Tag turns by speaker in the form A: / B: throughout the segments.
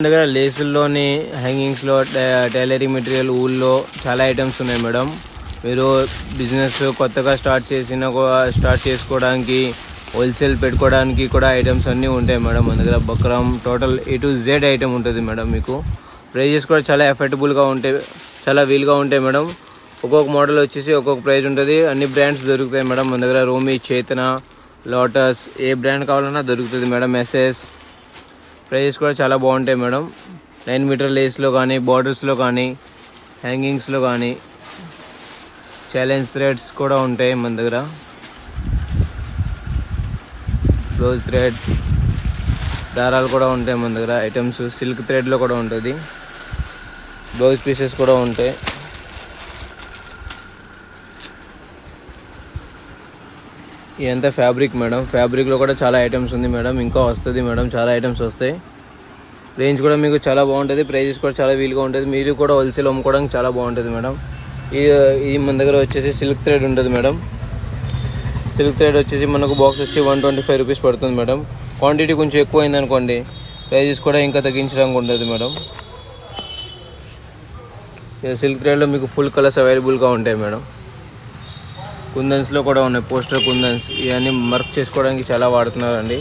A: దగ్గర లేసుల్లోని హ్యాంగింగ్స్లో tailoring material ఊళ్ళో చాలా ఐటమ్స్ ఉన్నాయి మేడం మీరు బిజినెస్ కొత్తగా స్టార్ట్ చేసిన స్టార్ట్ చేసుకోవడానికి హోల్సేల్ పెట్టుకోవడానికి కూడా ఐటమ్స్ అన్నీ ఉంటాయి మేడం మన దగ్గర buckram total A to Z item ఉంటుంది మేడం మీకు ప్రైజెస్ కూడా చాలా ఎఫర్టబుల్గా ఉంటాయి చాలా వీలుగా ఉంటాయి మేడం ఒక్కొక్క మోడల్ వచ్చేసి ఒక్కొక్క ప్రైస్ ఉంటుంది అన్ని బ్రాండ్స్ దొరుకుతాయి మేడం మన దగ్గర రోమి చేతన లోటస్ ఏ బ్రాండ్ కావాలన్నా దొరుకుతుంది మేడం ఎస్ఎస్ ప్రైజెస్ కూడా చాలా బాగుంటాయి మేడం నైన్ మీటర్ లేస్లో కానీ బార్డర్స్లో కానీ హ్యాంగింగ్స్లో కానీ ఛాలెంజ్ థ్రెడ్స్ కూడా ఉంటాయి మన దగ్గర బ్లౌజ్ థ్రెడ్ దారాలు కూడా ఉంటాయి మన దగ్గర ఐటమ్స్ సిల్క్ థ్రెడ్లో కూడా ఉంటుంది బ్లౌజ్ పీసెస్ కూడా ఉంటాయి ఇదంతా ఫ్యాబ్రిక్ మేడం ఫ్యాబ్రిక్లో కూడా చాలా ఐటమ్స్ ఉంది మేడం ఇంకా వస్తుంది మేడం చాలా ఐటమ్స్ వస్తాయి రేంజ్ కూడా మీకు చాలా బాగుంటుంది ప్రైజెస్ కూడా చాలా వీలుగా ఉంటుంది మీరు కూడా హోల్సేల్ అమ్ముకోవడానికి చాలా బాగుంటుంది మేడం ఈ ఈ మన దగ్గర వచ్చేసి సిల్క్ థ్రెడ్ ఉంటుంది మేడం సిల్క్ థ్రెడ్ వచ్చేసి మనకు బాక్స్ వచ్చి వన్ ట్వంటీ ఫైవ్ రూపీస్ పడుతుంది మేడం క్వాంటిటీ కొంచెం ఎక్కువ అయింది అనుకోండి ప్రైజెస్ కూడా ఇంకా తగ్గించడానికి ఉంటుంది మేడం సిల్క్ థ్రెడ్లో మీకు ఫుల్ కలర్స్ అవైలబుల్గా ఉంటాయి మేడం కుందన్స్లో కూడా ఉన్నాయి పోస్టర్ కుందన్స్ ఇవన్నీ వర్క్ చేసుకోవడానికి చాలా వాడుతున్నారండి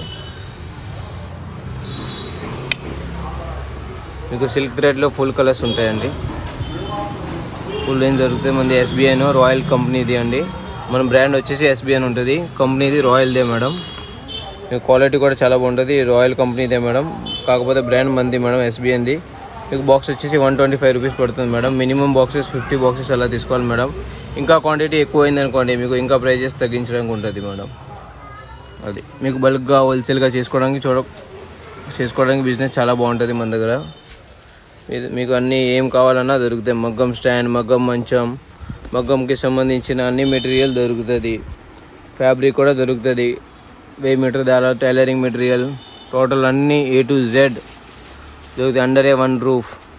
A: మీకు సిల్క్ థ్రెడ్లో ఫుల్ కలర్స్ ఉంటాయండి ఫుల్ ఏం దొరుకుతాయి మంది ఎస్బీఐనో రాయల్ కంపెనీది అండి మన బ్రాండ్ వచ్చేసి ఎస్బీఐన్ ఉంటుంది కంపెనీది రాయల్దే మేడం మీకు క్వాలిటీ కూడా చాలా బాగుంటుంది రాయల్ కంపెనీదే మేడం కాకపోతే బ్రాండ్ మంది మేడం ఎస్బీఐన్ది మీకు బాక్స్ వచ్చేసి వన్ ట్వంటీ ఫైవ్ రూపీస్ పడుతుంది madam minimum boxes fifty boxes అలా తీసుకోవాలి మేడం ఇంకా క్వాంటిటీ ఎక్కువ అయింది అనుకోండి మీకు ఇంకా ప్రైజెస్ తగ్గించడానికి ఉంటుంది మేడం అది మీకు బల్క్గా హోల్సేల్గా చేసుకోవడానికి చూడ చేసుకోవడానికి బిజినెస్ చాలా బాగుంటుంది మన దగ్గర ఇది మీకు అన్నీ ఏం కావాలన్నా దొరుకుతాయి మగ్గం స్టాండ్ మగ్గం మంచం మగ్గంకి సంబంధించిన అన్ని మెటీరియల్ దొరుకుతుంది ఫ్యాబ్రిక్ కూడా దొరుకుతుంది వెయ్యి మీటర్ దారా టైలరింగ్ మెటీరియల్ టోటల్ అన్నీ ఏ టు జెడ్ దొరుకుతాయి అండర్ ఏ వన్ రూఫ్